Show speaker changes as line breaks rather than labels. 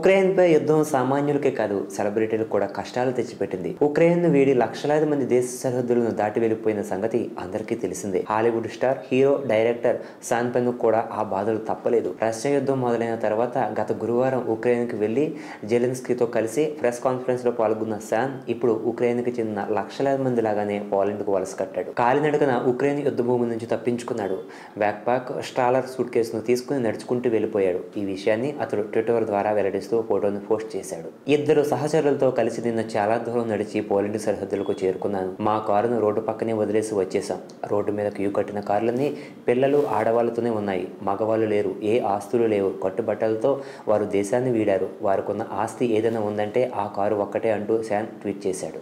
ఉక్రెయిన్పై యుద్ధం సామాన్యులకే కాదు సెలబ్రిటీలకు కూడా కష్టాలు తెచ్చిపెట్టింది ఉక్రెయిన్ వీడి లక్షలాది మంది దేశ సరిహద్దులను దాటి వెళ్ళిపోయిన సంగతి అందరికీ తెలిసిందే Hollywood star hero director Sean Penn కూడా ఆ బాధలు తప్పలేదు రష్యా యుద్ధం మొదలైన తర్వాత గత గురువారం ఉక్రెయిన్కి వెళ్లి జెలెన్స్కీతో కలిసి ప్రెస్ కాన్ఫరెన్స్ లో పాల్గొన్న శాన్ ఇప్పుడు ఉక్రెయిన్కి చెందిన లక్షలాది మంది లాగానే పోలాండ్కు వలస కట్టాడు కాలినడకన ఉక్రెయిన్ యుద్ధ భూమి నుంచి తప్పించుకున్నాడు బ్యాక్ ప్యాక్ స్టాలర్ సూట్ కేసును తీసుకుని నడుచుకుంటూ వెళ్ళిపోయాడు ఈ విషయాన్ని అతడు ట్విట్టర్ ద్వారా వెల్లడిస్తూ ఫోటోను పోస్ట్ చేశాడు ఇద్దరు సహచరులతో కలిసి నిన్న చాలా దూరం నడిచి పోలాండ్ సరిహద్దులకు చేరుకున్నాను మా కారును రోడ్డు పక్కనే వదిలేసి వచ్చేసాం రోడ్డు మీద క్యూ కట్టిన కార్లన్నీ పిల్లలు ఆడవాళ్ళతోనే ఉన్నాయి మగవాళ్ళు లేరు ఏ ఆస్తులు లేవు కట్టుబట్టలతో వారు దేశాన్ని వీడారు వారికున్న ఆస్తి ఏదైనా ఉందంటే ఆ కారు ఒక్కటే అంటూ శాన్ ట్వీట్ చేశాడు